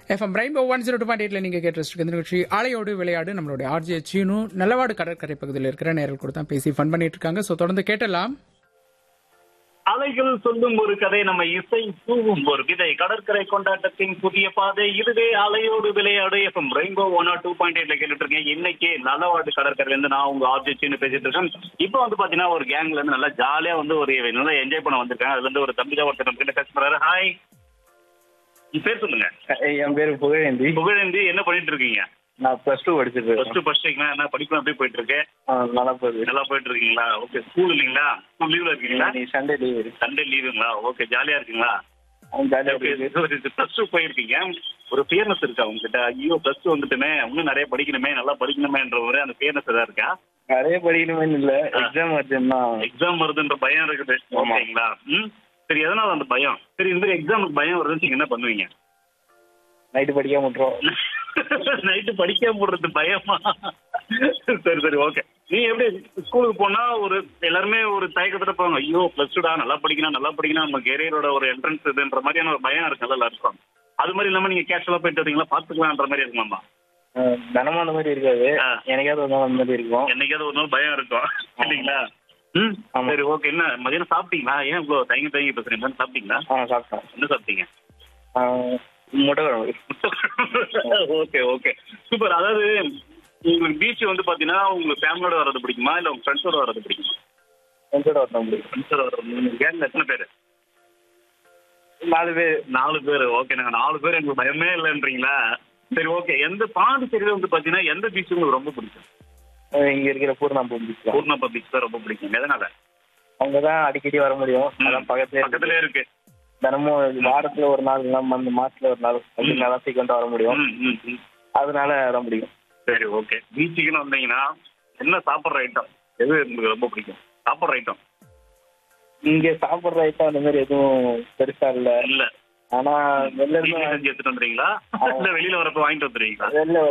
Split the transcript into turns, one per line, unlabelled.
FM rainbow one zero two point எயிட்ல நீங்க கேட்டு இருக்க இந்த நிகழ்ச்சி ஆலையோடு விளையாடு நம்மளுடைய ஆர்ஜே சீனு நல்லவாடு கடற்கரை பகுதியில் இருக்கிற நேரில் கூட தான் பேசி ஃபன் பண்ணிட்டு இருக்காங்க ஸோ தொடர்ந்து கேட்டலாம்
அலைகள் சொல்லும் ஒரு கதை நம்ம இசை தூவும் ஒரு விதை கடற்கரை கொண்டாட்டத்தின் புதிய பாதை இதுவே அலையோடு விளையாடு FM rainbow one or two point எயிட்ல கேட்டுட்டு இருக்கேன் இன்னைக்கு நல்லவாடு கடற்கரையில இருந்து நான் உங்க ஆப்ஜெக்ட்னு பேசிட்டு இருக்கேன் இப்போ வந்து பாத்தீங்கன்னா ஒரு கேங்ல இருந்து நல்லா ஜாலியா வந்து ஒரு நல்லா என்ஜாய் பண்ண வந்திருக்காங்க அதுல இருந்து ஒரு தம்பி தான் ஒருத்தர் நம்ம கிட்ட பேச போறாரு ஹாய் உங்க பேர் சொல்லுங்க
என் பேரு புகழேந்தி
புகழேந்தி என்ன பண்ணிட்டு இருக்கீங்க
நான் பிளஸ் டூ படிச்சிட்டு
ஃபர்ஸ்ட் ஃபர்ஸ்ட் என்ன படிக்கலாம் எப்படி போயிட்டு இருக்கு
இருக்கேன் நல்லா போகுது
நல்லா போயிட்டு இருக்கீங்களா ஓகே ஸ்கூல் இல்லைங்களா ஸ்கூல் லீவ்ல இருக்கீங்களா
நீ சண்டே லீவ்
சண்டே லீவுங்களா ஓகே ஜாலியா இருக்குங்களா
ஜாலியா இருக்கு
பிளஸ் டூ போயிருக்கீங்க ஒரு ஃபியர்னஸ் இருக்கா உங்ககிட்ட ஐயோ பிளஸ் டூ வந்துட்டுமே இன்னும் நிறைய படிக்கணுமே நல்லா படிக்கணுமேன்ற ஒரு அந்த ஃபியர்னஸ் ஏதாவது இருக்கா
நிறைய படிக்கணுமே இல்ல எக்ஸாம் வருதுன்னா
எக்ஸாம் வருதுன்ற பயம் இருக்குது
ஆமா.
ஓகேங்களா ம் சரி எதனால அந்த பயம் சரி இந்த மாதிரி எக்ஸாமுக்கு பயம் வருதுன்னு நீங்க என்ன பண்ணுவீங்க
நைட்டு படிக்காம விட்டுரும்
நைட்டு படிக்காம போடுறது பயமா சரி சரி ஓகே நீ எப்படி ஸ்கூலுக்கு போனா ஒரு எல்லாருமே ஒரு தயக்கத்துல போவாங்க ஐயோ பிளஸ் டூடா நல்லா படிக்கணும் நல்லா படிக்கணும் நம்ம கெரியரோட ஒரு என்ட்ரன்ஸ் இதுன்ற மாதிரியான ஒரு பயம் இருக்குல்ல எல்லாருக்கும் அது மாதிரி இல்லாம நீங்க கேஷுவலா போயிட்டு வரீங்களா பாத்துக்கலாம்ன்ற மாதிரி இருக்குமாமா
அஹ் தினமும் அந்த மாதிரி இருக்காது
ஆ.
எனக்காவது ஒரு நாள் அந்த மாதிரி இருக்கும்
என்னைக்காவது ஒரு நாள் பயம் இருக்கும் இல்லைங்களா ம்
ஆமா.
சரி ஓகே என்ன மதியானம் சாப்பிட்டீங்களா ஏன் இவ்வளோ தயங்கி தயங்கி பேசுறீங்க சாப்பிட்டீங்களா
ஆ சாப்பிட்டேன்
என்ன சாப்பிட்டீங்க
அஹ் முட்டை குழம்பு
ஓகே ஓகே சூப்பர் அதாவது உங்களுக்கு பீச் வந்து பாத்தீங்கன்னா உங்களுக்கு ஃபேமிலியோட வர்றது பிடிக்குமா இல்ல உங்க ஃப்ரெண்ட்ஸோட வர்றது பிடிக்குமா
ஃப்ரெண்ட்ஸோட வரணும் முடியும்
ஃப்ரெண்ட்ஸோட வர்றது கேங்ல எத்தனை பேர்
நாலு பேர்
நாலு பேர் ஓகே நாங்க நாலு பேர் எங்களுக்கு பயமே இல்லைன்றீங்களா சரி ஓகே எந்த பாண்டிச்சேரியில வந்து பாத்தீங்கன்னா எந்த பீச் உங்களுக்கு ரொம்ப பிடிக்கும்
அஹ் இங்க இருக்கிற பூர்ணா பீச் தான்
பூர்ணப்பா பீச் தான் ரொம்ப பிடிக்கும் எதனால
அவங்க தான் அடிக்கடி வர முடியும் அதான் பக்கத்துல
பக்கத்துலயே இருக்கு
தினமும் வாரத்துல ஒரு நாள் இல்ல அந்த மாசத்துல ஒரு நாள் அப்படின்னா தான் சீக்கிரம் வர முடியும்
ம், ம், ம்.
அதனால வர முடியும்
சரி ஓகே பீச்சுக்குன்னு வந்தீங்கன்னா என்ன சாப்பிட்ற ஐட்டம் எது உங்களுக்கு ரொம்ப பிடிக்கும் சாப்பிட்ற ஐட்டம்
இங்க சாப்பிடுற ஐட்டம் அந்த மாதிரி எதுவும் பெருசா இல்ல
இல்ல
ஆனா வெளில
வீட்டுல
இருந்து
செஞ்சு எடுத்துட்டு வந்துறீங்களா இல்ல வெளியில வரப்ப வாங்கிட்டு வந்துறீங்களா
வெளில